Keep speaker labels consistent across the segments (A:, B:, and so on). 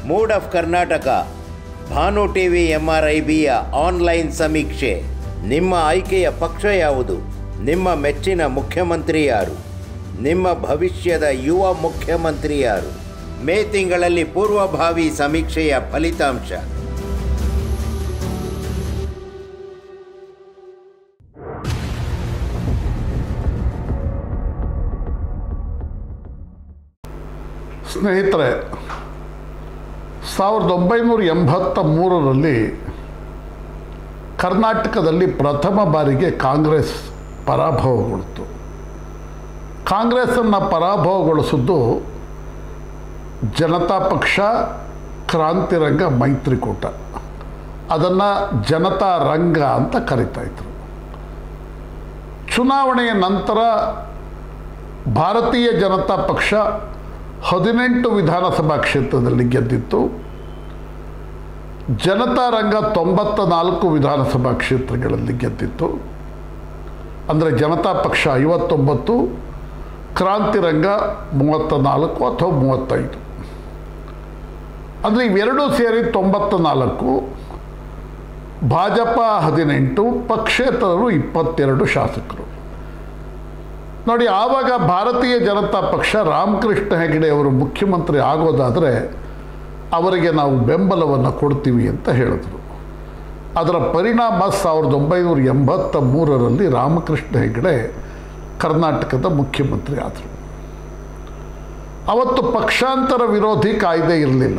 A: mood of Karnataka Bhanu TV ಎಂಆರ್ಐಬಿಯ online ಸಮೀಕ್ಷೆ ನಿಮ್ಮ ಆಯ್ಕೆಯ ಪಕ್ಷ ಯಾವುದು ನಿಮ್ಮ ಮೆಚ್ಚಿನ ಮುಖ್ಯಮಂತ್ರಿ ಯಾರು ನಿಮ್ಮ ಭವಿಷ್ಯದ ಯುವ ಮುಖ್ಯಮಂತ್ರಿ ಯಾರು ಮೇ ತಿಂಗಳಲ್ಲಿ ಪೂರ್ವಭಾವಿ ಸಮೀಕ್ಷೆಯ ಫಲಿತಾಂಶ
B: ಸ್ನೇಹಿತರೆ ಸಾವಿರದ ಒಂಬೈನೂರ ಎಂಬತ್ತ ಮೂರರಲ್ಲಿ ಕರ್ನಾಟಕದಲ್ಲಿ ಪ್ರಥಮ ಬಾರಿಗೆ ಕಾಂಗ್ರೆಸ್ ಪರಾಭವಗೊಳ್ತು ಕಾಂಗ್ರೆಸ್ಸನ್ನು ಪರಾಭವಗೊಳಿಸಿದ್ದು ಜನತಾ ಪಕ್ಷ ಕ್ರಾಂತಿರಂಗ ಮೈತ್ರಿಕೂಟ ಅದನ್ನು ಜನತಾ ರಂಗ ಅಂತ ಕರಿತಾಯಿದ್ರು ಚುನಾವಣೆಯ ನಂತರ ಭಾರತೀಯ ಜನತಾ ಪಕ್ಷ ಹದಿನೆಂಟು ವಿಧಾನಸಭಾ ಕ್ಷೇತ್ರದಲ್ಲಿ ಗೆದ್ದಿತ್ತು ಜನತಾ ರಂಗ ತೊಂಬತ್ತ ನಾಲ್ಕು ವಿಧಾನಸಭಾ ಕ್ಷೇತ್ರಗಳಲ್ಲಿ ಗೆದ್ದಿತ್ತು ಅಂದರೆ ಜನತಾ ಪಕ್ಷ ಐವತ್ತೊಂಬತ್ತು ಕ್ರಾಂತಿರಂಗ ಮೂವತ್ತ ನಾಲ್ಕು ಅಥವಾ ಮೂವತ್ತೈದು ಅಂದರೆ ಇವೆರಡೂ ಸೇರಿ ತೊಂಬತ್ತ ನಾಲ್ಕು ಭಾಜಪ ಹದಿನೆಂಟು ಪಕ್ಷೇತರರು ಇಪ್ಪತ್ತೆರಡು ಶಾಸಕರು ನೋಡಿ ಆವಾಗ ಭಾರತೀಯ ಜನತಾ ಪಕ್ಷ ರಾಮಕೃಷ್ಣ ಹೆಗಡೆ ಅವರು ಮುಖ್ಯಮಂತ್ರಿ ಆಗೋದಾದರೆ ಅವರಿಗೆ ನಾವು ಬೆಂಬಲವನ್ನು ಕೊಡ್ತೀವಿ ಅಂತ ಹೇಳಿದ್ರು ಅದರ ಪರಿಣಾಮ ಸಾವಿರದ ಒಂಬೈನೂರ ಎಂಬತ್ತ ಮೂರರಲ್ಲಿ ರಾಮಕೃಷ್ಣ ಹೆಗಡೆ ಕರ್ನಾಟಕದ ಮುಖ್ಯಮಂತ್ರಿ ಆದರು ಅವತ್ತು ಪಕ್ಷಾಂತರ ವಿರೋಧಿ ಕಾಯ್ದೆ ಇರಲಿಲ್ಲ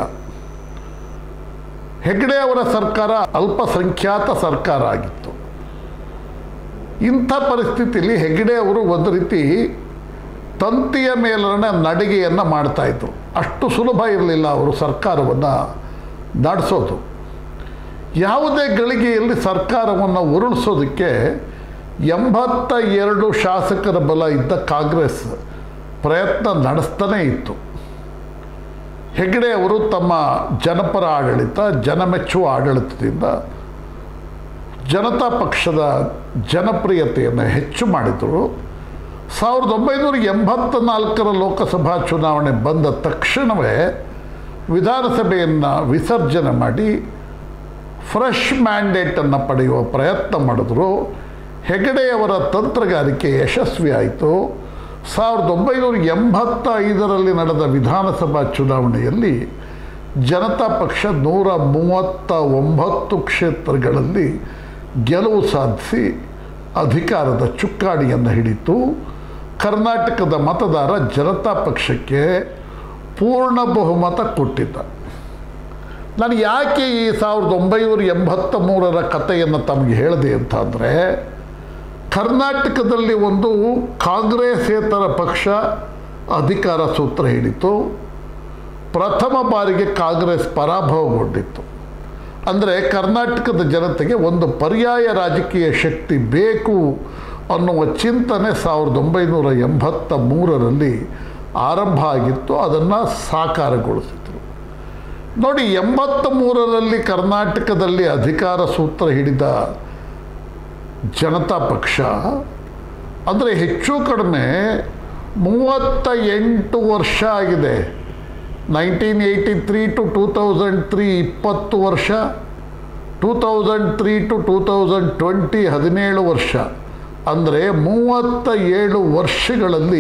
B: ಹೆಗಡೆ ಅವರ ಸರ್ಕಾರ ಅಲ್ಪಸಂಖ್ಯಾತ ಸರ್ಕಾರ ಆಗಿತ್ತು ಇಂಥ ಪರಿಸ್ಥಿತಿಯಲ್ಲಿ ಹೆಗಡೆ ಅವರು ಒಂದು ರೀತಿ ತಂತಿಯ ಮೇಲಿನ ನಡಿಗೆಯನ್ನು ಮಾಡ್ತಾಯಿದ್ರು ಅಷ್ಟು ಸುಲಭ ಇರಲಿಲ್ಲ ಅವರು ಸರ್ಕಾರವನ್ನು ನಡೆಸೋದು ಯಾವುದೇ ಗಳಿಗೆಯಲ್ಲಿ ಸರ್ಕಾರವನ್ನು ಉರುಳಿಸೋದಕ್ಕೆ ಎಂಬತ್ತ ಎರಡು ಶಾಸಕರ ಬಲ ಇದ್ದ ಕಾಂಗ್ರೆಸ್ ಪ್ರಯತ್ನ ನಡೆಸ್ತಾನೇ ಇತ್ತು ಹೆಗಡೆ ಅವರು ತಮ್ಮ ಜನಪರ ಆಡಳಿತ ಜನಮೆಚ್ಚುವ ಆಡಳಿತದಿಂದ ಜನತಾ ಪಕ್ಷದ ಜನಪ್ರಿಯತೆಯನ್ನು ಹೆಚ್ಚು ಮಾಡಿದರು ಸಾವಿರದ ಒಂಬೈನೂರ ಎಂಬತ್ತ ನಾಲ್ಕರ ಲೋಕಸಭಾ ಚುನಾವಣೆ ಬಂದ ತಕ್ಷಣವೇ ವಿಧಾನಸಭೆಯನ್ನು ವಿಸರ್ಜನೆ ಮಾಡಿ ಫ್ರೆಶ್ ಮ್ಯಾಂಡೇಟನ್ನು ಪಡೆಯುವ ಪ್ರಯತ್ನ ಮಾಡಿದ್ರು ಹೆಗಡೆಯವರ ತಂತ್ರಗಾರಿಕೆ ಯಶಸ್ವಿ ಆಯಿತು ಸಾವಿರದ ಒಂಬೈನೂರ ಎಂಬತ್ತೈದರಲ್ಲಿ ನಡೆದ ವಿಧಾನಸಭಾ ಚುನಾವಣೆಯಲ್ಲಿ ಜನತಾ ಪಕ್ಷ ನೂರ ಮೂವತ್ತ ಒಂಬತ್ತು ಕ್ಷೇತ್ರಗಳಲ್ಲಿ ಗೆಲುವು ಸಾಧಿಸಿ ಅಧಿಕಾರದ ಚುಕ್ಕಾಣಿಯನ್ನು ಹಿಡಿತು ಕರ್ನಾಟಕದ ಮತದಾರ ಜನತಾ ಪಕ್ಷಕ್ಕೆ ಪೂರ್ಣ ಬಹುಮತ ಕೊಟ್ಟಿದ್ದ ನಾನು ಯಾಕೆ ಈ ಸಾವಿರದ ಒಂಬೈನೂರ ಎಂಬತ್ತ ಮೂರರ ಕಥೆಯನ್ನು ತಮಗೆ ಹೇಳಿದೆ ಅಂತಂದರೆ ಕರ್ನಾಟಕದಲ್ಲಿ ಒಂದು ಕಾಂಗ್ರೆಸ್ಸೇತರ ಪಕ್ಷ ಅಧಿಕಾರ ಸೂತ್ರ ಹಿಡಿತು ಪ್ರಥಮ ಬಾರಿಗೆ ಕಾಂಗ್ರೆಸ್ ಪರಾಭವಗೊಂಡಿತ್ತು ಅಂದರೆ ಕರ್ನಾಟಕದ ಜನತೆಗೆ ಒಂದು ಪರ್ಯಾಯ ರಾಜಕೀಯ ಶಕ್ತಿ ಬೇಕು ಅನ್ನುವ ಚಿಂತನೆ ಸಾವಿರದ ಒಂಬೈನೂರ ಎಂಬತ್ತ ಮೂರರಲ್ಲಿ ಆರಂಭ ಆಗಿತ್ತು ಅದನ್ನು ಸಾಕಾರಗೊಳಿಸಿದರು ನೋಡಿ ಎಂಬತ್ತ ಮೂರರಲ್ಲಿ ಕರ್ನಾಟಕದಲ್ಲಿ ಅಧಿಕಾರ ಸೂತ್ರ ಹಿಡಿದ ಜನತಾ ಪಕ್ಷ ಅಂದರೆ ಹೆಚ್ಚು ಕಡಿಮೆ ಮೂವತ್ತ ಎಂಟು ವರ್ಷ ಆಗಿದೆ nineteen eighty three to two thousand three ಇಪ್ಪತ್ತು ವರ್ಷ two thousand three to two thousand twenty ಹದಿನೇಳು ವರ್ಷ ಅಂದರೆ ಮೂವತ್ತ ಏಳು ವರ್ಷಗಳಲ್ಲಿ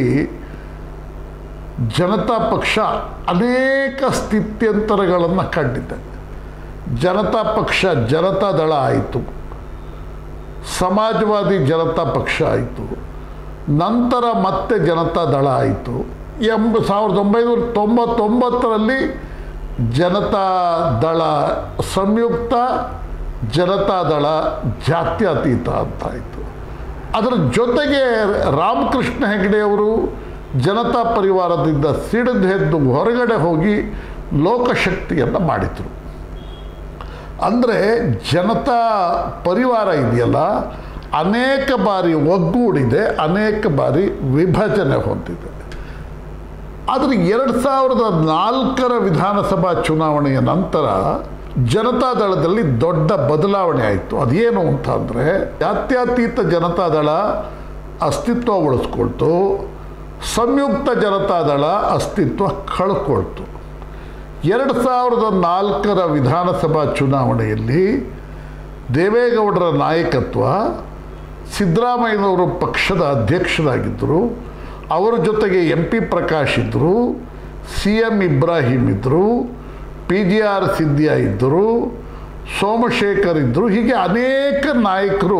B: ಜನತಾ ಪಕ್ಷ ಅನೇಕ ಸ್ಥಿತ್ಯಂತರಗಳನ್ನು ಕಂಡಿದೆ ಜನತಾ ಪಕ್ಷ ಜನತಾದಳ ಆಯಿತು ಸಮಾಜವಾದಿ ಜನತಾ ಪಕ್ಷ ಆಯಿತು ನಂತರ ಮತ್ತೆ ಜನತಾದಳ ಆಯಿತು ಎಂಬ ಸಾವಿರದ ಒಂಬೈನೂರ ತೊಂಬತ್ತೊಂಬತ್ತರಲ್ಲಿ ಜನತಾದಳ ಸಂಯುಕ್ತ ಜನತಾದಳ ಜಾತ್ಯತೀತ ಅಂತಾಯಿತು ಅದರ ಜೊತೆಗೆ ರಾಮಕೃಷ್ಣ ಹೆಗಡೆಯವರು ಜನತಾ ಪರಿವಾರದಿಂದ ಸಿಡಿದೆದ್ದು ಹೊರಗಡೆ ಹೋಗಿ ಲೋಕಶಕ್ತಿಯನ್ನು ಮಾಡಿದರು ಅಂದರೆ ಜನತಾ ಪರಿವಾರ ಇದೆಯಲ್ಲ ಅನೇಕ ಬಾರಿ ಒಗ್ಗೂಡಿದೆ ಅನೇಕ ಬಾರಿ ವಿಭಜನೆ ಹೊಂದಿದೆ ಆದರೆ ಎರಡು ಸಾವಿರದ ನಾಲ್ಕರ ವಿಧಾನಸಭಾ ಚುನಾವಣೆಯ ನಂತರ ಜನತಾದಳದಲ್ಲಿ ದೊಡ್ಡ ಬದಲಾವಣೆ ಆಯಿತು ಅದೇನು ಅಂತ ಅಂದರೆ ಜಾತ್ಯತೀತ ಜನತಾದಳ ಅಸ್ತಿತ್ವ ಉಳಿಸ್ಕೊಳ್ತು ಸಂಯುಕ್ತ ಜನತಾದಳ ಅಸ್ತಿತ್ವ ಕಳ್ಕೊಳ್ತು ಎರಡು ಸಾವಿರದ ನಾಲ್ಕರ ವಿಧಾನಸಭಾ ಚುನಾವಣೆಯಲ್ಲಿ ದೇವೇಗೌಡರ ನಾಯಕತ್ವ ಸಿದ್ದರಾಮಯ್ಯನವರು ಪಕ್ಷದ ಅಧ್ಯಕ್ಷರಾಗಿದ್ದರು ಅವರ ಜೊತೆಗೆ ಎಂ ಪಿ ಪ್ರಕಾಶ್ ಇದ್ದರು ಸಿ ಎಂ ಇಬ್ರಾಹಿಂ ಇದ್ದರು ಪಿ ಜಿ ಆರ್ ಸಿದ್ದಿಯಾ ಇದ್ದರು ಸೋಮಶೇಖರ್ ಇದ್ದರು ಹೀಗೆ ಅನೇಕ ನಾಯಕರು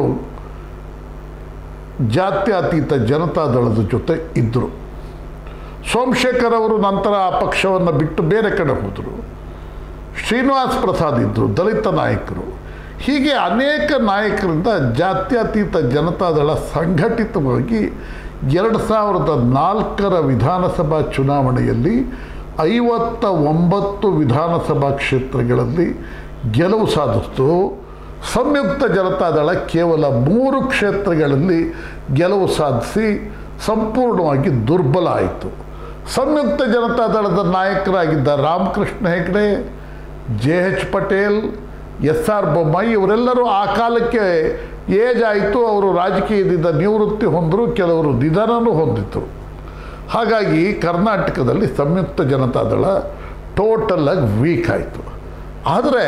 B: ಜಾತ್ಯತೀತ ಜನತಾದಳದ ಜೊತೆ ಇದ್ದರು ಸೋಮಶೇಖರ್ ಅವರು ನಂತರ ಆ ಪಕ್ಷವನ್ನು ಬಿಟ್ಟು ಬೇರೆ ಕಡೆ ಹೋದರು ಶ್ರೀನಿವಾಸ್ ಪ್ರಸಾದ್ ಇದ್ದರು ದಲಿತ ನಾಯಕರು ಹೀಗೆ ಅನೇಕ ನಾಯಕರಿಂದ ಜಾತ್ಯತೀತ ಜನತಾದಳ ಸಂಘಟಿತವಾಗಿ ಎರಡು ಸಾವಿರದ ನಾಲ್ಕರ ವಿಧಾನಸಭಾ ಚುನಾವಣೆಯಲ್ಲಿ ಐವತ್ತ ಒಂಬತ್ತು ವಿಧಾನಸಭಾ ಕ್ಷೇತ್ರಗಳಲ್ಲಿ ಗೆಲುವು ಸಾಧಿಸಿತು ಸಂಯುಕ್ತ ಜನತಾದಳ ಕೇವಲ ಮೂರು ಕ್ಷೇತ್ರಗಳಲ್ಲಿ ಗೆಲುವು ಸಾಧಿಸಿ ಸಂಪೂರ್ಣವಾಗಿ ದುರ್ಬಲ ಆಯಿತು ಸಂಯುಕ್ತ ಜನತಾದಳದ ನಾಯಕರಾಗಿದ್ದ Ramakrishna Hegde J H Patel S R Bommai ಇವರೆಲ್ಲರೂ ಆ ಕಾಲಕ್ಕೆ ಏಜ್ ಆಯಿತು ಅವರು ರಾಜಕೀಯದಿಂದ ನಿವೃತ್ತಿ ಹೊಂದರು ಕೆಲವರು ನಿಧನನೂ ಹೊಂದಿತು ಹಾಗಾಗಿ ಕರ್ನಾಟಕದಲ್ಲಿ ಸಂಯುಕ್ತ ಜನತಾದಳ ಟೋಟಲಾಗಿ ವೀಕ್ ಆಯಿತು ಆದರೆ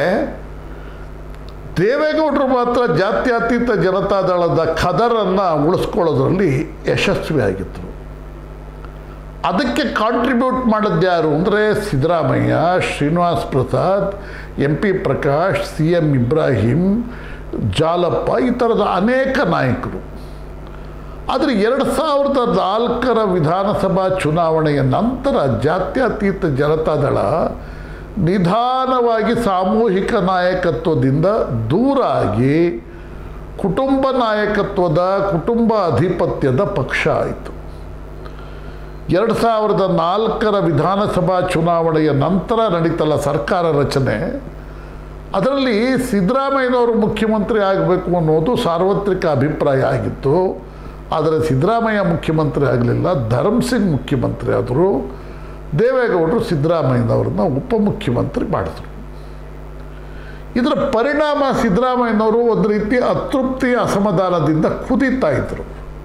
B: ದೇವೇಗೌಡರು ಮಾತ್ರ ಜಾತ್ಯತೀತ ಜನತಾದಳದ ಖದರನ್ನು ಉಳಿಸ್ಕೊಳ್ಳೋದ್ರಲ್ಲಿ ಯಶಸ್ವಿಯಾಗಿದ್ದರು ಅದಕ್ಕೆ ಕಾಂಟ್ರಿಬ್ಯೂಟ್ ಮಾಡಿದ್ದು ಯಾರು ಅಂದರೆ Siddaramaiah Srinivas Prasad M P Prakash C M Ibrahim Jalappa ಈ ಥರದ ಅನೇಕ ನಾಯಕರು ಆದರೆ ಎರಡು ಸಾವಿರದ ನಾಲ್ಕರ ವಿಧಾನಸಭಾ ಚುನಾವಣೆಯ ನಂತರ ಜಾತ್ಯತೀತ ಜನತಾದಳ ನಿಧಾನವಾಗಿ ಸಾಮೂಹಿಕ ನಾಯಕತ್ವದಿಂದ ದೂರ ಆಗಿ ಕುಟುಂಬ ನಾಯಕತ್ವದ ಕುಟುಂಬ ಅಧಿಪತ್ಯದ ಪಕ್ಷ ಆಯಿತು ಎರಡು ಸಾವಿರದ ನಾಲ್ಕರ ವಿಧಾನಸಭಾ ಚುನಾವಣೆಯ ನಂತರ ನಡೀತಲ್ಲ ಸರ್ಕಾರ ರಚನೆ ಅದರಲ್ಲಿ ಸಿದ್ದರಾಮಯ್ಯನವರು ಮುಖ್ಯಮಂತ್ರಿ ಆಗಬೇಕು ಅನ್ನೋದು ಸಾರ್ವತ್ರಿಕ ಅಭಿಪ್ರಾಯ ಆಗಿತ್ತು ಆದರೆ ಸಿದ್ದರಾಮಯ್ಯ ಮುಖ್ಯಮಂತ್ರಿ ಆಗಲಿಲ್ಲ ಧರ್ಮ್ ಸಿಂಗ್ ಮುಖ್ಯಮಂತ್ರಿ ಆದರು ದೇವೇಗೌಡರು ಸಿದ್ದರಾಮಯ್ಯನವ್ರನ್ನ ಉಪಮುಖ್ಯಮಂತ್ರಿ ಮಾಡಿದ್ರು ಇದರ ಪರಿಣಾಮ ಸಿದ್ದರಾಮಯ್ಯನವರು ಒಂದು ರೀತಿ ಅತೃಪ್ತಿ ಅಸಮಾಧಾನದಿಂದ ಕುದೀತಾ ಇದ್ದರು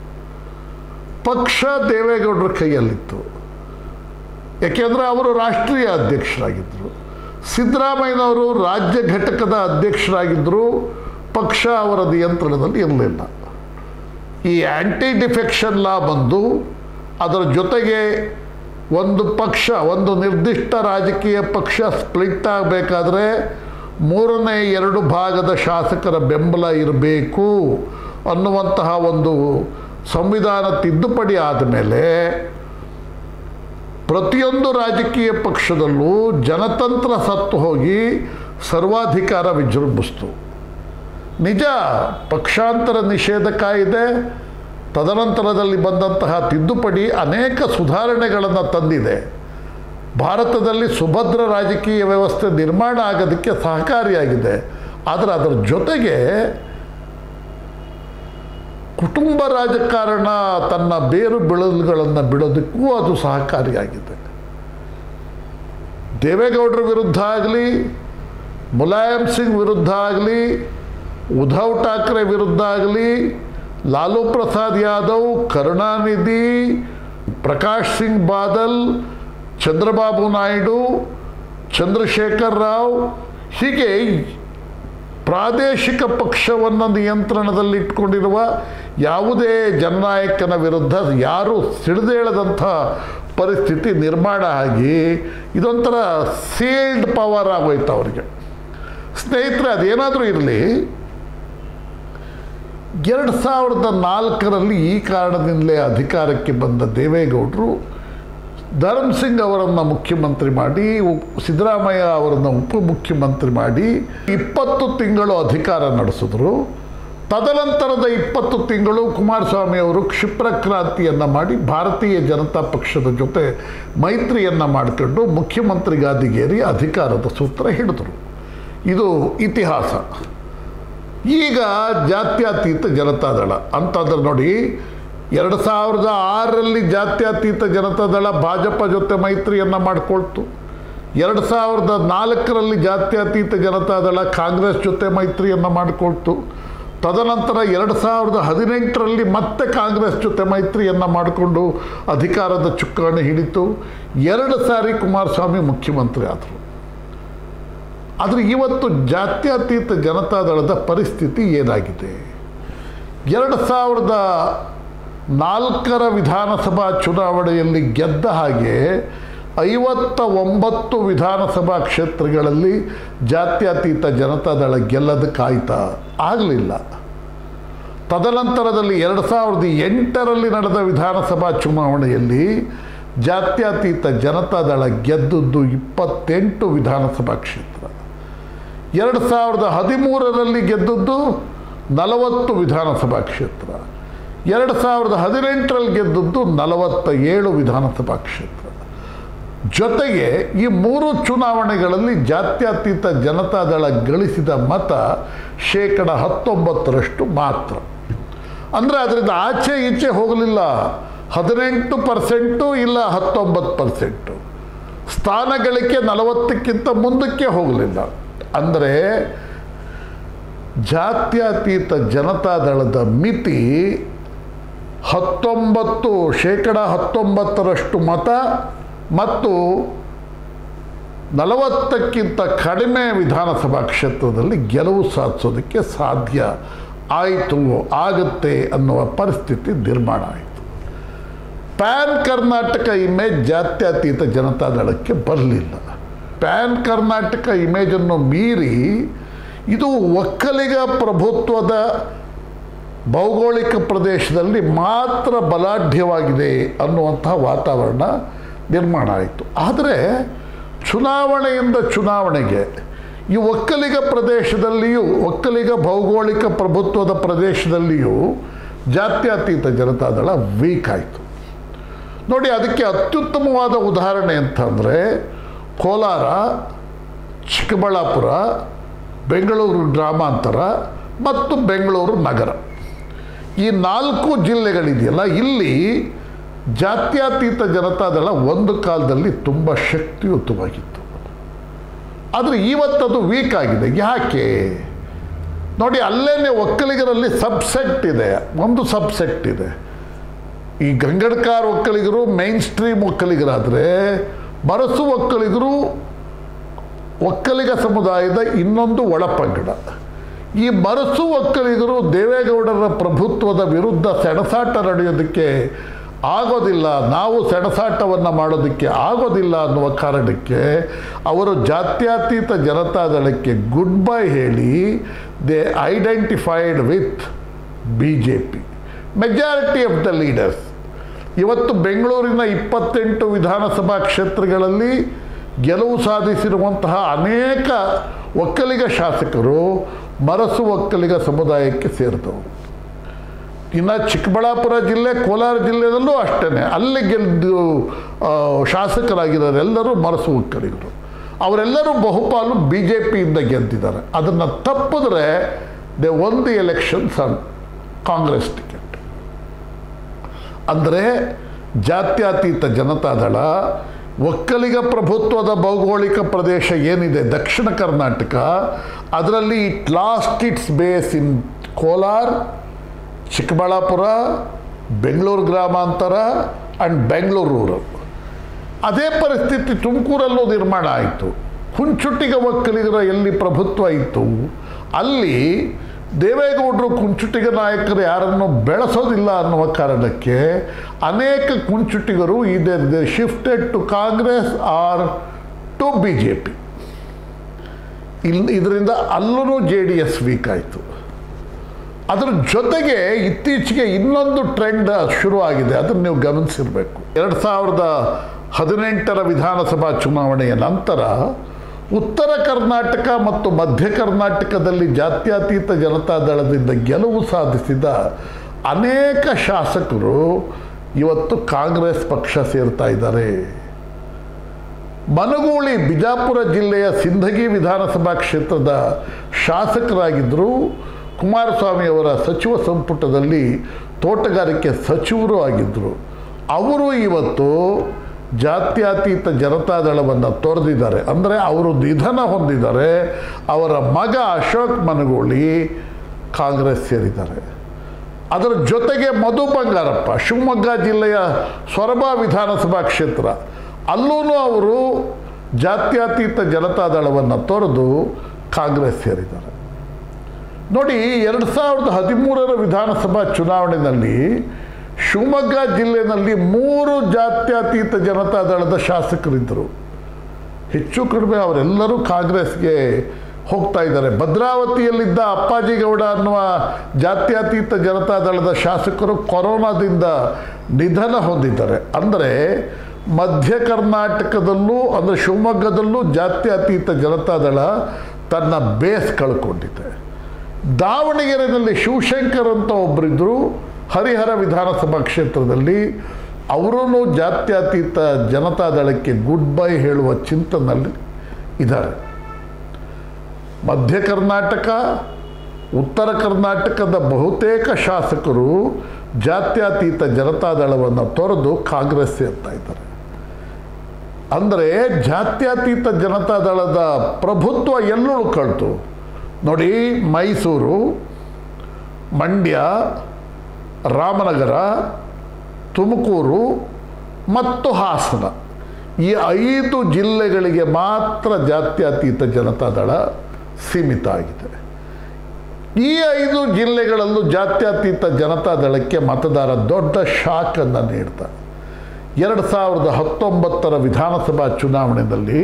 B: ಪಕ್ಷ ದೇವೇಗೌಡರ ಕೈಯಲ್ಲಿತ್ತು ಯಾಕೆಂದರೆ ಅವರು ರಾಷ್ಟ್ರೀಯ ಅಧ್ಯಕ್ಷರಾಗಿದ್ದರು ಸಿದ್ದರಾಮಯ್ಯನವರು ರಾಜ್ಯ ಘಟಕದ ಅಧ್ಯಕ್ಷರಾಗಿದ್ದರು ಪಕ್ಷ ಅವರ ನಿಯಂತ್ರಣದಲ್ಲಿ ಇರಲಿಲ್ಲ ಈ ಆ್ಯಂಟಿ ಡಿಫೆಕ್ಷನ್ ಲಾ ಬಂದು ಅದರ ಜೊತೆಗೆ ಒಂದು ಪಕ್ಷ ಒಂದು ನಿರ್ದಿಷ್ಟ ರಾಜಕೀಯ ಪಕ್ಷ ಸ್ಪ್ಲಿಟ್ ಆಗಬೇಕಾದ್ರೆ ಮೂರನೇ ಎರಡು ಭಾಗದ ಶಾಸಕರ ಬೆಂಬಲ ಇರಬೇಕು ಅನ್ನುವಂತಹ ಒಂದು ಸಂವಿಧಾನ ತಿದ್ದುಪಡಿ ಆದಮೇಲೆ ಪ್ರತಿಯೊಂದು ರಾಜಕೀಯ ಪಕ್ಷದಲ್ಲೂ ಜನತಂತ್ರ ಸತ್ತು ಹೋಗಿ ಸರ್ವಾಧಿಕಾರ ವಿಜೃಂಭಿಸ್ತು ನಿಜ ಪಕ್ಷಾಂತರ ನಿಷೇಧ ಕಾಯ್ದೆ ತದನಂತರದಲ್ಲಿ ಬಂದಂತಹ ತಿದ್ದುಪಡಿ ಅನೇಕ ಸುಧಾರಣೆಗಳನ್ನು ತಂದಿದೆ ಭಾರತದಲ್ಲಿ ಸುಭದ್ರ ರಾಜಕೀಯ ವ್ಯವಸ್ಥೆ ನಿರ್ಮಾಣ ಆಗೋದಕ್ಕೆ ಸಹಕಾರಿಯಾಗಿದೆ ಆದರೆ ಅದರ ಜೊತೆಗೆ ಕುಟುಂಬ ರಾಜಕಾರಣ ತನ್ನ ಬೇರು ಬಿಳಲುಗಳನ್ನು ಬಿಡೋದಕ್ಕೂ ಅದು ಸಹಕಾರಿಯಾಗಿದೆ ದೇವೇಗೌಡರ ವಿರುದ್ಧ ಆಗಲಿ ಮುಲಾಯಂ ಸಿಂಗ್ ವಿರುದ್ಧ ಆಗಲಿ ಉದ್ಧವ್ ಠಾಕ್ರೆ ವಿರುದ್ಧ ಆಗಲಿ ಲಾಲು ಪ್ರಸಾದ್ ಯಾದವ್ ಕರುಣಾನಿಧಿ ಪ್ರಕಾಶ್ ಸಿಂಗ್ ಬಾದಲ್ ಚಂದ್ರಬಾಬು ನಾಯ್ಡು ಚಂದ್ರಶೇಖರ್ ರಾವ್ ಹೀಗೆ ಪ್ರಾದೇಶಿಕ ಪಕ್ಷವನ್ನು ನಿಯಂತ್ರಣದಲ್ಲಿ ಇಟ್ಕೊಂಡಿರುವ ಯಾವುದೇ ಜನನಾಯಕನ ವಿರುದ್ಧ ಯಾರೂ ಸಿಡಿದೇಳದಂಥ ಪರಿಸ್ಥಿತಿ ನಿರ್ಮಾಣ ಆಗಿ ಇದೊಂಥರ ಸೇಲ್ಡ್ ಪವರ್ ಆಗೋಯ್ತು ಅವರಿಗೆ ಸ್ನೇಹಿತರೆ ಅದೇನಾದರೂ ಇರಲಿ ಎರಡು ಸಾವಿರದ ನಾಲ್ಕರಲ್ಲಿ ಈ ಕಾರಣದಿಂದಲೇ ಅಧಿಕಾರಕ್ಕೆ ಬಂದ ದೇವೇಗೌಡರು ಧರ್ಮ್ ಸಿಂಗ್ ಅವರನ್ನು ಮುಖ್ಯಮಂತ್ರಿ ಮಾಡಿ ಉಪ್- ಸಿದ್ದರಾಮಯ್ಯ ಅವರನ್ನು ಉಪಮುಖ್ಯಮಂತ್ರಿ ಮಾಡಿ ಇಪ್ಪತ್ತು ತಿಂಗಳು ಅಧಿಕಾರ ನಡೆಸಿದ್ರು ತದನಂತರದ ಇಪ್ಪತ್ತು ತಿಂಗಳು ಕುಮಾರಸ್ವಾಮಿ ಅವರು ಕ್ಷಿಪ್ರ ಕ್ರಾಂತಿಯನ್ನು ಮಾಡಿ ಭಾರತೀಯ ಜನತಾ ಪಕ್ಷದ ಜೊತೆ ಮೈತ್ರಿಯನ್ನು ಮಾಡಿಕೊಂಡು ಮುಖ್ಯಮಂತ್ರಿ ಗಾದಿಗೇರಿ ಅಧಿಕಾರದ ಸೂತ್ರ ಹಿಡಿದರು ಇದು ಇತಿಹಾಸ ಈಗ ಜಾತ್ಯತೀತ ಜನತಾದಳ ಅಂತಂದ್ರೆ ನೋಡಿ ಎರಡು ಸಾವಿರದ ಆರರಲ್ಲಿ ಜಾತ್ಯತೀತ ಜನತಾದಳ ಭಾಜಪ ಜೊತೆ ಮೈತ್ರಿಯನ್ನು ಮಾಡಿಕೊಳ್ತು ಎರಡು ಸಾವಿರದ ನಾಲ್ಕರಲ್ಲಿ ಜಾತ್ಯತೀತ ಜನತಾದಳ ಕಾಂಗ್ರೆಸ್ ಜೊತೆ ಮೈತ್ರಿಯನ್ನು ಮಾಡಿಕೊಳ್ತು ತದನಂತರ ಎರಡು ಸಾವಿರದ ಹದಿನೆಂಟರಲ್ಲಿ ಮತ್ತೆ ಕಾಂಗ್ರೆಸ್ ಜೊತೆ ಮೈತ್ರಿಯನ್ನು ಮಾಡಿಕೊಂಡು ಅಧಿಕಾರದ ಚುಕ್ಕಾಣಿ ಹಿಡಿತು ಎರಡು ಸಾರಿ ಕುಮಾರಸ್ವಾಮಿ ಮುಖ್ಯಮಂತ್ರಿ ಆದರು ಆದರೆ ಇವತ್ತು ಜಾತ್ಯತೀತ ಜನತಾದಳದ ಪರಿಸ್ಥಿತಿ ಏನಾಗಿದೆ ಎರಡು ಸಾವಿರದ ನಾಲ್ಕರ ವಿಧಾನಸಭಾ ಚುನಾವಣೆಯಲ್ಲಿ ಗೆದ್ದ ಹಾಗೆ ಐವತ್ತ ಒಂಬತ್ತು ವಿಧಾನಸಭಾ ಕ್ಷೇತ್ರಗಳಲ್ಲಿ ಜಾತ್ಯತೀತ ಜನತಾದಳ ಗೆಲ್ಲದಕ್ಕಾಯ್ತಾ ಆಗಲಿಲ್ಲ ತದನಂತರದಲ್ಲಿ ಎರಡು ಸಾವಿರದ ಎಂಟರಲ್ಲಿ ನಡೆದ ವಿಧಾನಸಭಾ ಚುನಾವಣೆಯಲ್ಲಿ ಜಾತ್ಯತೀತ ಜನತಾದಳ ಗೆದ್ದದ್ದು ಇಪ್ಪತ್ತೆಂಟು ವಿಧಾನಸಭಾ ಕ್ಷೇತ್ರ ಎರಡು ಸಾವಿರದ ಹದಿಮೂರರಲ್ಲಿ ಗೆದ್ದದ್ದು ನಲವತ್ತು ವಿಧಾನಸಭಾ ಕ್ಷೇತ್ರ ಎರಡು ಸಾವಿರದ ಹದಿನೆಂಟರಲ್ಲಿ ಗೆದ್ದದ್ದು ನಲವತ್ತ ಏಳು ವಿಧಾನಸಭಾ ಕ್ಷೇತ್ರ ಜೊತೆಗೆ ಈ ಮೂರು ಚುನಾವಣೆಗಳಲ್ಲಿ ಜಾತ್ಯತೀತ ಜನತಾದಳ ಗಳಿಸಿದ ಮತ ಶೇಕಡ ಹತ್ತೊಂಬತ್ತರಷ್ಟು ಮಾತ್ರ ಅಂದರೆ ಅದರಿಂದ ಆಚೆ ಈಚೆ ಹೋಗಲಿಲ್ಲ ಹದಿನೆಂಟು ಪರ್ಸೆಂಟು ಇಲ್ಲ ಹತ್ತೊಂಬತ್ತು ಪರ್ಸೆಂಟು ಸ್ಥಾನಗಳಿಕೆ ನಲವತ್ತಕ್ಕಿಂತ ಮುಂದಕ್ಕೆ ಹೋಗಲಿಲ್ಲ ಅಂದರೆ ಜಾತ್ಯತೀತ ಜನತಾದಳದ ಮಿತಿ ಹತ್ತೊಂಬತ್ತು ಶೇಕಡ ಹತ್ತೊಂಬತ್ತರಷ್ಟು ಮತ ಮತ್ತು ನಲವತ್ತಕ್ಕಿಂತ ಕಡಿಮೆ ವಿಧಾನಸಭಾ ಕ್ಷೇತ್ರದಲ್ಲಿ ಗೆಲುವು ಸಾಧಿಸೋದಕ್ಕೆ ಸಾಧ್ಯ ಆಯಿತು ಆಗುತ್ತೆ ಅನ್ನುವ ಪರಿಸ್ಥಿತಿ ನಿರ್ಮಾಣ ಆಯಿತು ಪ್ಯಾನ್ ಕರ್ನಾಟಕ ಇಮೇಜ್ ಜಾತ್ಯತೀತ ಜನತಾದಳಕ್ಕೆ ಬರಲಿಲ್ಲ ಪ್ಯಾನ್ ಕರ್ನಾಟಕ ಇಮೇಜನ್ನು ಮೀರಿ ಇದು ಒಕ್ಕಲಿಗ ಪ್ರಭುತ್ವದ ಭೌಗೋಳಿಕ ಪ್ರದೇಶದಲ್ಲಿ ಮಾತ್ರ ಬಲಾಢ್ಯವಾಗಿದೆ ಅನ್ನುವಂತಹ ವಾತಾವರಣ ನಿರ್ಮಾಣ ಆಯಿತು ಆದರೆ ಚುನಾವಣೆಯಿಂದ ಚುನಾವಣೆಗೆ ಈ ಒಕ್ಕಲಿಗ ಪ್ರದೇಶದಲ್ಲಿಯೂ ಒಕ್ಕಲಿಗ ಭೌಗೋಳಿಕ ಪ್ರಭುತ್ವದ ಪ್ರದೇಶದಲ್ಲಿಯೂ ಜಾತ್ಯತೀತ ಜನತಾದಳ ವೀಕ್ ಆಯಿತು ನೋಡಿ ಅದಕ್ಕೆ ಅತ್ಯುತ್ತಮವಾದ ಉದಾಹರಣೆ ಅಂತಂದರೆ ಕೋಲಾರ ಚಿಕ್ಕಬಳ್ಳಾಪುರ ಬೆಂಗಳೂರು ಗ್ರಾಮಾಂತರ ಮತ್ತು ಬೆಂಗಳೂರು ನಗರ ಈ ನಾಲ್ಕು ಜಿಲ್ಲೆಗಳಿದೆಯಲ್ಲ ಇಲ್ಲಿ ಜಾತ್ಯತೀತ ಜನತಾದಳ ಒಂದು ಕಾಲದಲ್ಲಿ ತುಂಬ ಶಕ್ತಿಯುತವಾಗಿತ್ತು ಆದರೆ ಇವತ್ತದು ವೀಕ್ ಆಗಿದೆ ಯಾಕೆ ನೋಡಿ ಅಲ್ಲೇನೆ ಒಕ್ಕಲಿಗರಲ್ಲಿ ಸಬ್ಸೆಕ್ಟ್ ಇದೆ ಒಂದು ಸಬ್ಸೆಕ್ಟ್ ಇದೆ ಈ ಗಂಗಡ್ಕಾರ್ ಒಕ್ಕಲಿಗರು ಮೈನ್ ಸ್ಟ್ರೀಮ್ ಒಕ್ಕಲಿಗರಾದರೆ ಬರಸು ಒಕ್ಕಲಿಗರು ಒಕ್ಕಲಿಗ ಸಮುದಾಯದ ಇನ್ನೊಂದು ಒಳಪಂಗಡ ಈ ಮರಸು ಒಕ್ಕಲಿಗರು ದೇವೇಗೌಡರ ಪ್ರಭುತ್ವದ ವಿರುದ್ಧ ಸೆಣಸಾಟ ನಡೆಯೋದಕ್ಕೆ ಆಗೋದಿಲ್ಲ ನಾವು ಸೆಣಸಾಟವನ್ನು ಮಾಡೋದಕ್ಕೆ ಆಗೋದಿಲ್ಲ ಅನ್ನುವ ಕಾರಣಕ್ಕೆ ಅವರು ಜಾತ್ಯತೀತ ಜನತಾದಳಕ್ಕೆ ಗುಡ್ ಬೈ ಹೇಳಿ they identified with B J P majority of the leaders ಇವತ್ತು ಬೆಂಗಳೂರಿನ ಇಪ್ಪತ್ತೆಂಟು ವಿಧಾನಸಭಾ ಕ್ಷೇತ್ರಗಳಲ್ಲಿ ಗೆಲುವು ಸಾಧಿಸಿರುವಂತಹ ಅನೇಕ ಒಕ್ಕಲಿಗ ಶಾಸಕರು ಮರಸು ಒಕ್ಕಲಿಗ ಸಮುದಾಯಕ್ಕೆ ಸೇರಿದವರು ಇನ್ನು ಚಿಕ್ಕಬಳ್ಳಾಪುರ ಜಿಲ್ಲೆ ಕೋಲಾರ ಜಿಲ್ಲೆಯಲ್ಲೂ ಅಷ್ಟೇ ಅಲ್ಲಿ ಗೆದ್ದು ಆ, ಶಾಸಕರಾಗಿರೋರೆಲ್ಲರೂ ಮರಸು ಒಕ್ಕಲಿಗರು ಅವರೆಲ್ಲರೂ ಬಹುಪಾಲು ಬಿ ಜೆ ಪಿಯಿಂದ ಗೆದ್ದಿದ್ದಾರೆ ಅದನ್ನು ತಪ್ಪಿದ್ರೆ ದೇ ಒಂದು ಎಲೆಕ್ಷನ್ಸ್ ಆನ್ ಕಾಂಗ್ರೆಸ್ ಟಿಕೆಟ್ ಅಂದರೆ ಜಾತ್ಯತೀತ ಜನತಾದಳ ಒಕ್ಕಲಿಗ ಪ್ರಭುತ್ವದ ಭೌಗೋಳಿಕ ಪ್ರದೇಶ ಏನಿದೆ ದಕ್ಷಿಣ ಕರ್ನಾಟಕ ಅದರಲ್ಲಿ it lost its base in Kolar Chikkaballapura Bengaluru ಗ್ರಾಮಾಂತರ ಆ್ಯಂಡ್ ಬೆಂಗಳೂರು ರೂರಲ್ ಅದೇ ಪರಿಸ್ಥಿತಿ ತುಮಕೂರಲ್ಲೂ ನಿರ್ಮಾಣ ಆಯಿತು ಕುಂಚುಟಿಗ ಒಕ್ಕಲಿಗರ ಎಲ್ಲಿ ಪ್ರಭುತ್ವ ಇತ್ತು ಅಲ್ಲಿ ದೇವೇಗೌಡರು ಕುಂಚುಟಿಗ ನಾಯಕರು ಯಾರನ್ನು ಬೆಳೆಸೋದಿಲ್ಲ ಅನ್ನುವ ಕಾರಣಕ್ಕೆ ಅನೇಕ ಕುಂಚುಟಿಗರು ಇದೆ shifted to Congress or to B J P ಇಲ್ಲಿ ಇದರಿಂದ ಅಲ್ಲೂ ಜೆ ಡಿ ಎಸ್ ವೀಕ್ ಆಯಿತು ಅದರ ಜೊತೆಗೆ ಇತ್ತೀಚೆಗೆ ಇನ್ನೊಂದು ಟ್ರೆಂಡ್ ಶುರುವಾಗಿದೆ ಅದನ್ನು ನೀವು ಗಮನಿಸಿರಬೇಕು ಎರಡು ಸಾವಿರದ ಹದಿನೆಂಟರ ವಿಧಾನಸಭಾ ಚುನಾವಣೆಯ ನಂತರ ಉತ್ತರ ಕರ್ನಾಟಕ ಮತ್ತು ಮಧ್ಯ ಕರ್ನಾಟಕದಲ್ಲಿ ಜಾತ್ಯತೀತ ಜನತಾದಳದಿಂದ ಗೆಲುವು ಸಾಧಿಸಿದ ಅನೇಕ ಶಾಸಕರು ಇವತ್ತು ಕಾಂಗ್ರೆಸ್ ಪಕ್ಷ ಸೇರ್ತಾ ಇದ್ದಾರೆ ಮನಗೂಳಿ ಬಿಜಾಪುರ ಜಿಲ್ಲೆಯ ಸಿಂಧಗಿ ವಿಧಾನಸಭಾ ಕ್ಷೇತ್ರದ ಶಾಸಕರಾಗಿದ್ದರು ಕುಮಾರಸ್ವಾಮಿ ಅವರ ಸಚಿವ ಸಂಪುಟದಲ್ಲಿ ತೋಟಗಾರಿಕೆ ಸಚಿವರು ಆಗಿದ್ದರು ಅವರು ಇವತ್ತು ಜಾತ್ಯತೀತ ಜನತಾದಳವನ್ನು ತೊರೆದಿದ್ದಾರೆ ಅಂದರೆ ಅವರು ನಿಧನ ಹೊಂದಿದ್ದಾರೆ ಅವರ ಮಗ ಅಶೋಕ್ ಮನಗೂಳಿ ಕಾಂಗ್ರೆಸ್ ಸೇರಿದ್ದಾರೆ ಅದರ ಜೊತೆಗೆ ಮಧು ಬಂಗಾರಪ್ಪ ಶಿವಮೊಗ್ಗ ಜಿಲ್ಲೆಯ ಸೊರಬ ವಿಧಾನಸಭಾ ಕ್ಷೇತ್ರ ಅಲ್ಲೂ ಅವರು ಜಾತ್ಯತೀತ ಜನತಾದಳವನ್ನು ತೊರೆದು ಕಾಂಗ್ರೆಸ್ ಸೇರಿದ್ದಾರೆ ನೋಡಿ ಎರಡು ಸಾವಿರದ ಹದಿಮೂರರ ವಿಧಾನಸಭಾ ಚುನಾವಣೆಯಲ್ಲಿ ಶಿವಮೊಗ್ಗ ಜಿಲ್ಲೆಯಲ್ಲಿ ಮೂರು ಜಾತ್ಯತೀತ ಜನತಾದಳದ ಶಾಸಕರಿದ್ದರು ಹೆಚ್ಚು ಕಡಿಮೆ ಅವರೆಲ್ಲರೂ ಕಾಂಗ್ರೆಸ್ಗೆ ಹೋಗ್ತಾ ಇದ್ದಾರೆ ಭದ್ರಾವತಿಯಲ್ಲಿದ್ದ ಅಪ್ಪಾಜಿ ಗೌಡ ಅನ್ನುವ ಜಾತ್ಯತೀತ ಜನತಾದಳದ ಶಾಸಕರು ಕೊರೋನಾದಿಂದ ನಿಧನ ಹೊಂದಿದ್ದಾರೆ ಅಂದರೆ ಮಧ್ಯ ಕರ್ನಾಟಕದಲ್ಲೂ ಅಂದರೆ ಶಿವಮೊಗ್ಗದಲ್ಲೂ ಜಾತ್ಯತೀತ ಜನತಾದಳ ತನ್ನ ಬೇಸ್ ಕಳ್ಕೊಂಡಿದೆ ದಾವಣಗೆರೆಯಲ್ಲಿ ಶಿವಶಂಕರ್ ಅಂತ ಒಬ್ಬರಿದ್ದರು ಹರಿಹರ ವಿಧಾನಸಭಾ ಕ್ಷೇತ್ರದಲ್ಲಿ ಅವರೂ ಜಾತ್ಯತೀತ ಜನತಾದಳಕ್ಕೆ ಗುಡ್ ಬೈ ಹೇಳುವ ಚಿಂತನಲ್ಲಿ ಇದ್ದಾರೆ ಮಧ್ಯ ಕರ್ನಾಟಕ ಉತ್ತರ ಕರ್ನಾಟಕದ ಬಹುತೇಕ ಶಾಸಕರು ಜಾತ್ಯತೀತ ಜನತಾದಳವನ್ನು ತೊರೆದು ಕಾಂಗ್ರೆಸ್ ಸೇರ್ತಾ ಇದ್ದಾರೆ ಅಂದರೆ ಜಾತ್ಯತೀತ ಜನತಾದಳದ ಪ್ರಭುತ್ವ ಎಲ್ಲುಳ್ಕೊಳ್ತು ನೋಡಿ ಮೈಸೂರು ಮಂಡ್ಯ ರಾಮನಗರ ತುಮಕೂರು ಮತ್ತು ಹಾಸನ ಈ ಐದು ಜಿಲ್ಲೆಗಳಿಗೆ ಮಾತ್ರ ಜಾತ್ಯತೀತ ಜನತಾದಳ ಸೀಮಿತ ಆಗಿದೆ ಈ ಐದು ಜಿಲ್ಲೆಗಳಲ್ಲೂ ಜಾತ್ಯತೀತ ಜನತಾದಳಕ್ಕೆ ಮತದಾರ ದೊಡ್ಡ ಶಾಕನ್ನು ನೀಡ್ತಾರೆ ಎರಡು ಸಾವಿರದ ಹತ್ತೊಂಬತ್ತರ ವಿಧಾನಸಭಾ ಚುನಾವಣೆಯಲ್ಲಿ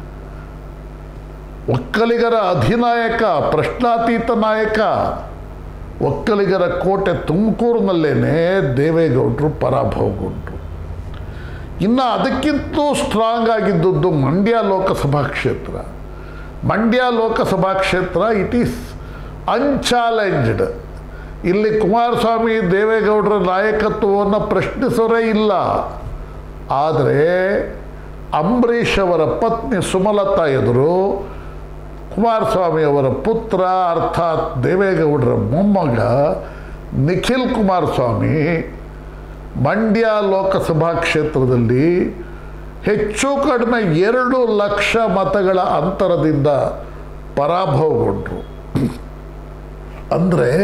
B: ಒಕ್ಕಲಿಗರ ಅಧಿನಾಯಕ ಪ್ರಶ್ನಾತೀತ ನಾಯಕ ಒಕ್ಕಲಿಗರ ಕೋಟೆ ತುಮಕೂರಿನಲ್ಲೇನೆ ದೇವೇಗೌಡರು ಪರಾಭವಗೊಂಡರು ಇನ್ನು ಅದಕ್ಕಿಂತೂ ಸ್ಟ್ರಾಂಗ್ ಆಗಿದ್ದದ್ದು ಮಂಡ್ಯ ಲೋಕಸಭಾ ಕ್ಷೇತ್ರ ಮಂಡ್ಯ ಲೋಕಸಭಾ ಕ್ಷೇತ್ರ ಇಟ್ ಈಸ್ ಅನ್ಚಾಲೆಂಜ್ಡ್ ಇಲ್ಲಿ ಕುಮಾರಸ್ವಾಮಿ ದೇವೇಗೌಡರ ನಾಯಕತ್ವವನ್ನು ಪ್ರಶ್ನಿಸೋರೇ ಇಲ್ಲ ಆದರೆ ಅಂಬರೀಷ್ ಅವರ ಪತ್ನಿ ಸುಮಲತಾ ಎದುರು ಕುಮಾರಸ್ವಾಮಿ ಅವರ ಪುತ್ರ ಅರ್ಥಾತ್ ದೇವೇಗೌಡರ ಮೊಮ್ಮಗ ನಿಖಿಲ್ ಕುಮಾರಸ್ವಾಮಿ ಮಂಡ್ಯ ಲೋಕಸಭಾ ಕ್ಷೇತ್ರದಲ್ಲಿ ಹೆಚ್ಚು ಕಡಿಮೆ ಎರಡು ಲಕ್ಷ ಮತಗಳ ಅಂತರದಿಂದ ಪರಾಭವಗೊಂಡರು ಅಂದರೆ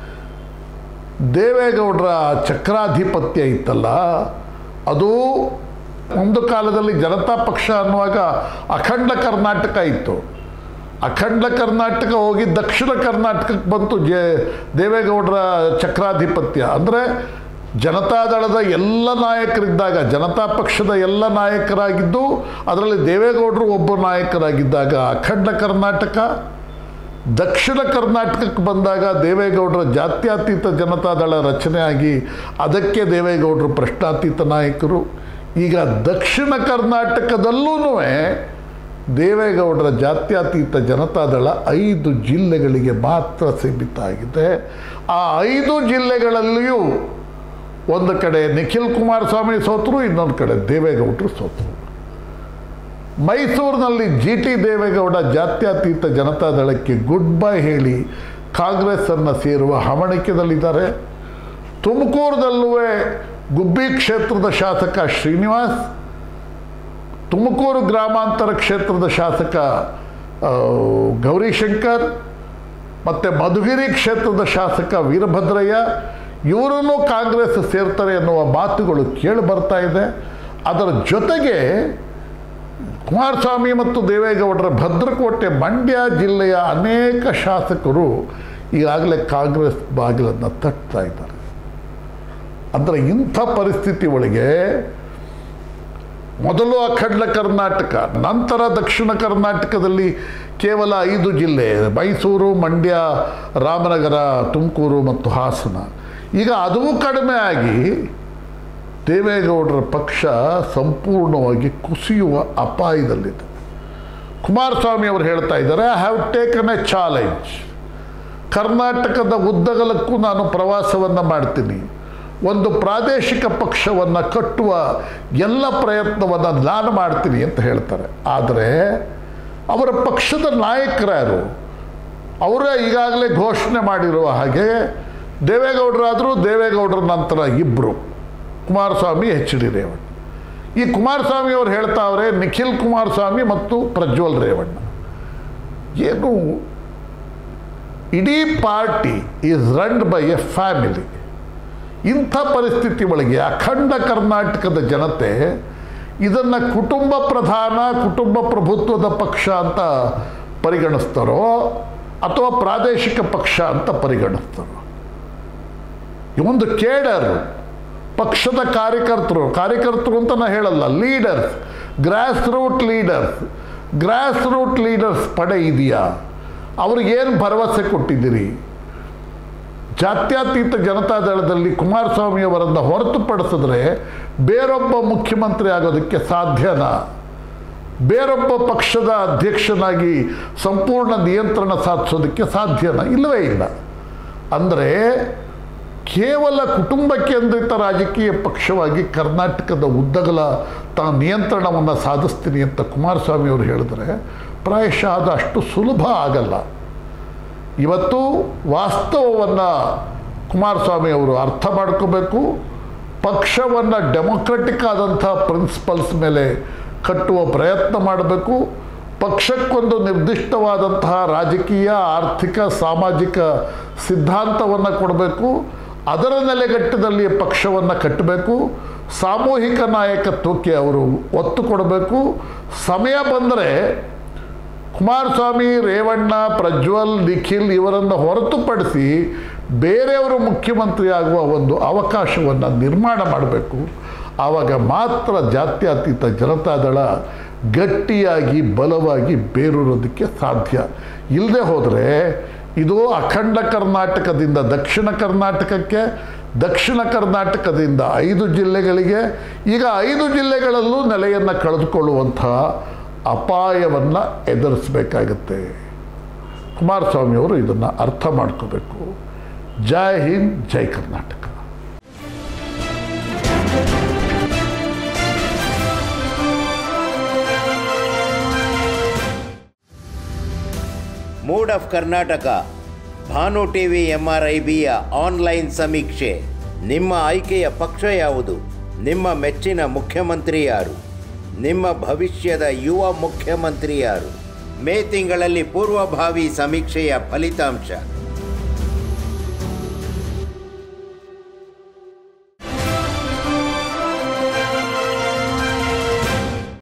B: ದೇವೇಗೌಡರ ಚಕ್ರಾಧಿಪತ್ಯ ಇತ್ತಲ್ಲ ಅದು ಒಂದು ಕಾಲದಲ್ಲಿ ಜನತಾ ಪಕ್ಷ ಅನ್ನುವಾಗ ಅಖಂಡ ಕರ್ನಾಟಕ ಇತ್ತು ಅಖಂಡ ಕರ್ನಾಟಕ ಹೋಗಿ ದಕ್ಷಿಣ ಕರ್ನಾಟಕಕ್ಕೆ ಬಂತು ಜೆ ದೇವೇಗೌಡರ ಚಕ್ರಾಧಿಪತ್ಯ ಅಂದರೆ ಜನತಾದಳದ ಎಲ್ಲ ನಾಯಕರಿದ್ದಾಗ ಜನತಾ ಪಕ್ಷದ ಎಲ್ಲ ನಾಯಕರಾಗಿದ್ದು ಅದರಲ್ಲಿ ದೇವೇಗೌಡರು ಒಬ್ಬ ನಾಯಕರಾಗಿದ್ದಾಗ ಅಖಂಡ ಕರ್ನಾಟಕ ದಕ್ಷಿಣ ಕರ್ನಾಟಕಕ್ಕೆ ಬಂದಾಗ ದೇವೇಗೌಡರ ಜಾತ್ಯತೀತ ಜನತಾದಳ ರಚನೆಯಾಗಿ ಅದಕ್ಕೆ ದೇವೇಗೌಡರು ಪ್ರಶ್ನಾತೀತ ನಾಯಕರು ಈಗ ದಕ್ಷಿಣ ಕರ್ನಾಟಕದಲ್ಲೂ ದೇವೇಗೌಡರ ಜಾತ್ಯತೀತ ಜನತಾದಳ ಐದು ಜಿಲ್ಲೆಗಳಿಗೆ ಮಾತ್ರ ಸೀಮಿತ ಆಗಿದೆ ಆ ಐದು ಜಿಲ್ಲೆಗಳಲ್ಲಿಯೂ ಒಂದು ಕಡೆ ನಿಖಿಲ್ ಕುಮಾರಸ್ವಾಮಿ ಸೋತರು ಇನ್ನೊಂದು ಕಡೆ ದೇವೇಗೌಡರು ಸೋತರು ಮೈಸೂರಿನಲ್ಲಿ ಜಿ ಟಿ ದೇವೇಗೌಡ ಜಾತ್ಯತೀತ ಜನತಾದಳಕ್ಕೆ ಗುಡ್ ಬೈ ಹೇಳಿ ಕಾಂಗ್ರೆಸ್ಸನ್ನು ಸೇರುವ ಹವಣಿಕೆದಲ್ಲಿದ್ದಾರೆ ತುಮಕೂರಿನಲ್ಲೂ ಗುಬ್ಬಿ ಕ್ಷೇತ್ರದ ಶಾಸಕ ಶ್ರೀನಿವಾಸ್ ತುಮಕೂರು ಗ್ರಾಮಾಂತರ ಕ್ಷೇತ್ರದ ಶಾಸಕ ಆ, ಗೌರಿಶಂಕರ್ ಮತ್ತು ಮಧುಗಿರಿ ಕ್ಷೇತ್ರದ ಶಾಸಕ ವೀರಭದ್ರಯ್ಯ ಇವರನ್ನು ಕಾಂಗ್ರೆಸ್ ಸೇರ್ತಾರೆ ಎನ್ನುವ ಮಾತುಗಳು ಕೇಳಿ ಬರ್ತಾ ಇದೆ ಅದರ ಜೊತೆಗೆ ಕುಮಾರಸ್ವಾಮಿ ಮತ್ತು ದೇವೇಗೌಡರ ಭದ್ರಕೋಟೆ ಮಂಡ್ಯ ಜಿಲ್ಲೆಯ ಅನೇಕ ಶಾಸಕರು ಈಗಾಗಲೇ ಕಾಂಗ್ರೆಸ್ ಬಾಗಿಲನ್ನು ತಟ್ತಾ ಇದ್ದಾರೆ ಅಂದರೆ ಇಂಥ ಪರಿಸ್ಥಿತಿ ಒಳಗೆ ಮೊದಲು ಅಖಂಡ ಕರ್ನಾಟಕ ನಂತರ ದಕ್ಷಿಣ ಕರ್ನಾಟಕದಲ್ಲಿ ಕೇವಲ ಐದು ಜಿಲ್ಲೆ ಮೈಸೂರು ಮಂಡ್ಯ ರಾಮನಗರ ತುಮಕೂರು ಮತ್ತು ಹಾಸನ ಈಗ ಅದೂ ಕಡಿಮೆ ಆಗಿ ದೇವೇಗೌಡರ ಪಕ್ಷ ಸಂಪೂರ್ಣವಾಗಿ ಕುಸಿಯುವ ಅಪಾಯದಲ್ಲಿದೆ ಕುಮಾರಸ್ವಾಮಿ ಅವರು ಹೇಳ್ತಾ ಇದ್ದಾರೆ I have taken a challenge ಕರ್ನಾಟಕದ ಉದ್ದಗಲಕ್ಕೂ ನಾನು ಪ್ರವಾಸವನ್ನು ಮಾಡ್ತೀನಿ ಒಂದು ಪ್ರಾದೇಶಿಕ ಪಕ್ಷವನ್ನು ಕಟ್ಟುವ ಎಲ್ಲ ಪ್ರಯತ್ನವನ್ನು ನಾನು ಮಾಡ್ತೀನಿ ಅಂತ ಹೇಳ್ತಾರೆ ಆದರೆ ಅವರ ಪಕ್ಷದ ನಾಯಕರ್ಯಾರು ಅವರೇ ಈಗಾಗಲೇ ಘೋಷಣೆ ಮಾಡಿರುವ ಹಾಗೆ ದೇವೇಗೌಡರಾದರೂ ದೇವೇಗೌಡರ ನಂತರ ಇಬ್ಬರು ಕುಮಾರಸ್ವಾಮಿ ಎಚ್ ಡಿ ರೇವಣ್ಣ ಈ ಕುಮಾರಸ್ವಾಮಿ ಅವರು ಹೇಳ್ತಾವ್ರೆ ನಿಖಿಲ್ ಕುಮಾರಸ್ವಾಮಿ ಮತ್ತು ಪ್ರಜ್ವಲ್ ರೇವಣ್ಣ ಏನು ಇಡೀ party is run by a family ಇಂಥ ಪರಿಸ್ಥಿತಿ ಒಳಗೆ ಅಖಂಡ ಕರ್ನಾಟಕದ ಜನತೆ ಇದನ್ನು ಕುಟುಂಬ ಪ್ರಧಾನ ಕುಟುಂಬ ಪ್ರಭುತ್ವದ ಪಕ್ಷ ಅಂತ ಪರಿಗಣಿಸ್ತಾರೋ ಅಥವಾ ಪ್ರಾದೇಶಿಕ ಪಕ್ಷ ಅಂತ ಪರಿಗಣಿಸ್ತಾರೋ ಒಂದು ಕೇಡರ್ ಪಕ್ಷದ ಕಾರ್ಯಕರ್ತರು ಕಾರ್ಯಕರ್ತರು ಅಂತ ನಾ ಹೇಳಲ್ಲ leaders grass root leaders grass root leaders ಪಡೆ ಇದೆಯಾ ಅವ್ರಿಗೇನು ಭರವಸೆ ಕೊಟ್ಟಿದ್ದೀರಿ ಜಾತ್ಯತೀತ ಜನತಾದಳದಲ್ಲಿ ಕುಮಾರಸ್ವಾಮಿ ಅವರನ್ನು ಹೊರತುಪಡಿಸಿದ್ರೆ ಬೇರೊಬ್ಬ ಮುಖ್ಯಮಂತ್ರಿ ಆಗೋದಕ್ಕೆ ಸಾಧ್ಯನಾ ಬೇರೊಬ್ಬ ಪಕ್ಷದ ಅಧ್ಯಕ್ಷನಾಗಿ ಸಂಪೂರ್ಣ ನಿಯಂತ್ರಣ ಸಾಧಿಸೋದಕ್ಕೆ ಸಾಧ್ಯನಾ ಇಲ್ಲವೇ ಇಲ್ಲ ಅಂದರೆ ಕೇವಲ ಕುಟುಂಬ ಕೇಂದ್ರಿತ ರಾಜಕೀಯ ಪಕ್ಷವಾಗಿ ಕರ್ನಾಟಕದ ಉದ್ದಗಲ ತಾನು ನಿಯಂತ್ರಣವನ್ನು ಸಾಧಿಸ್ತೀನಿ ಅಂತ ಕುಮಾರಸ್ವಾಮಿ ಅವರು ಹೇಳಿದ್ರೆ ಪ್ರಾಯಶಃ ಅದು ಅಷ್ಟು ಸುಲಭ ಆಗಲ್ಲ ಇವತ್ತು ವಾಸ್ತವವನ್ನು ಕುಮಾರಸ್ವಾಮಿ ಅವರು ಅರ್ಥ ಮಾಡ್ಕೋಬೇಕು ಪಕ್ಷವನ್ನು ಡೆಮೊಕ್ರೆಟಿಕ್ ಆದಂಥ ಪ್ರಿನ್ಸಿಪಲ್ಸ್ ಮೇಲೆ ಕಟ್ಟುವ ಪ್ರಯತ್ನ ಮಾಡಬೇಕು ಪಕ್ಷಕ್ಕೊಂದು ನಿರ್ದಿಷ್ಟವಾದಂತಹ ರಾಜಕೀಯ ಆರ್ಥಿಕ ಸಾಮಾಜಿಕ ಸಿದ್ಧಾಂತವನ್ನು ಕೊಡಬೇಕು ಅದರ ನೆಲೆಗಟ್ಟದಲ್ಲಿ ಪಕ್ಷವನ್ನು ಕಟ್ಟಬೇಕು ಸಾಮೂಹಿಕ ನಾಯಕತ್ವಕ್ಕೆ ಅವರು ಒತ್ತು ಕೊಡಬೇಕು ಸಮಯ ಬಂದರೆ ಕುಮಾರಸ್ವಾಮಿ ರೇವಣ್ಣ ಪ್ರಜ್ವಲ್ ನಿಖಿಲ್ ಇವರನ್ನು ಹೊರತುಪಡಿಸಿ ಬೇರೆಯವರು ಮುಖ್ಯಮಂತ್ರಿ ಆಗುವ ಒಂದು ಅವಕಾಶವನ್ನು ನಿರ್ಮಾಣ ಮಾಡಬೇಕು ಆವಾಗ ಮಾತ್ರ ಜಾತ್ಯತೀತ ಜನತಾದಳ ಗಟ್ಟಿಯಾಗಿ ಬಲವಾಗಿ ಬೇರೂರೋದಕ್ಕೆ ಸಾಧ್ಯ ಇಲ್ಲದೆ ಹೋದರೆ ಇದು ಅಖಂಡ ಕರ್ನಾಟಕದಿಂದ ದಕ್ಷಿಣ ಕರ್ನಾಟಕಕ್ಕೆ ದಕ್ಷಿಣ ಕರ್ನಾಟಕದಿಂದ ಐದು ಜಿಲ್ಲೆಗಳಿಗೆ ಈಗ ಐದು ಜಿಲ್ಲೆಗಳಲ್ಲೂ ನೆಲೆಯನ್ನು ಕಳೆದುಕೊಳ್ಳುವಂತಹ ಅಪಾಯವನ್ನು ಎದುರಿಸಬೇಕಾಗತ್ತೆ ಕುಮಾರಸ್ವಾಮಿಯವರು ಇದನ್ನು ಅರ್ಥ ಮಾಡ್ಕೋಬೇಕು Jai Hind Jai Karnataka
A: mood of Karnataka Bhanu TV ಎಂಆರ್ಐಬಿಯ ಆನ್ಲೈನ್ ಸಮೀಕ್ಷೆ ನಿಮ್ಮ ಆಯ್ಕೆಯ ಪಕ್ಷ ಯಾವುದು ನಿಮ್ಮ ಮೆಚ್ಚಿನ ಮುಖ್ಯಮಂತ್ರಿ ಯಾರು ನಿಮ್ಮ ಭವಿಷ್ಯದ ಯುವ ಮುಖ್ಯಮಂತ್ರಿ ಯಾರು ಮೇ ತಿಂಗಳಲ್ಲಿ ಪೂರ್ವಭಾವಿ ಸಮೀಕ್ಷೆಯ ಫಲಿತಾಂಶ